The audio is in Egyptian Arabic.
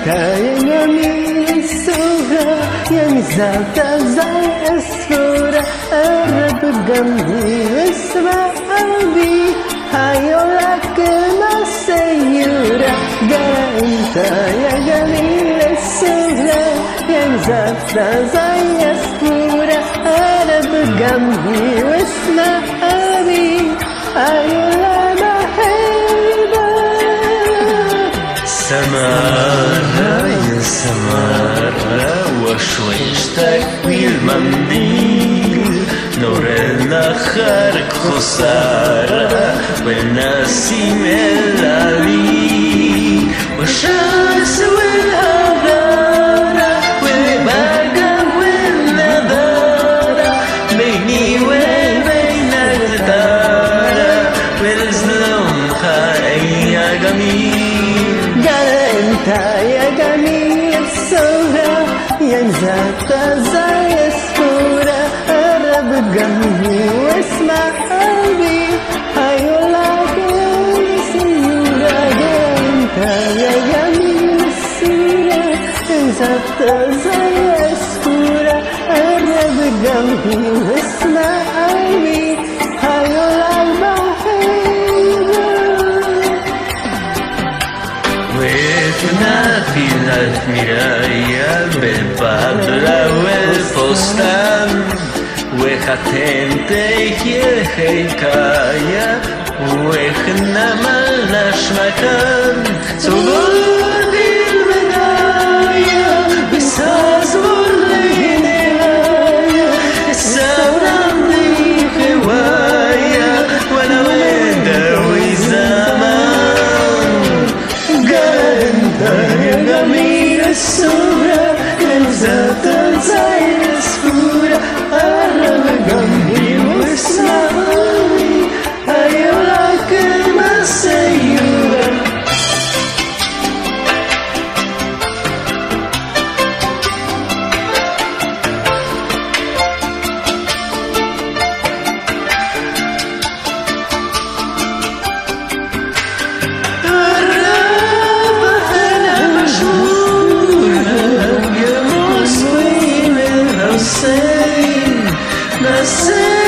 يمين السورة ينزل تزاي السورة قرب جنبي واسمع قلبي هيقولك المسيورة جرى انت يا جميل السورة ينزل تزاي السورة قرب جنبي واسمع قلبي هيقولك بحبك سمارة يا سمارة وشويش تكويل منديل نور النخر خسارة والنسيم اللالي والشمس والهرارة والبرقة والنضارة بيني وبينك تارة والظلم خاي يا جميل قال انت يا جميل الصورة ينزل زي الصورة قرب جنبي واسمع قلبي هيقولك السيورة قال انت يا جميل الصورة ينزل زي الصورة قرب جنبي واسمع قلبي هيقولك بحبك وقفنا في المراية بالبابلة والفستان وختمت الحكاية واحنا ملناش مكان صور المنايا بيستعصر الهناية الثورة دي هواية ولا وداوي زمان انت يا جميل الصورة نزلت زي الصورة قرب جنبي واسمع قلبي هيقولك المسيورة أنا مشهورة يا مسلم الحسين مسيح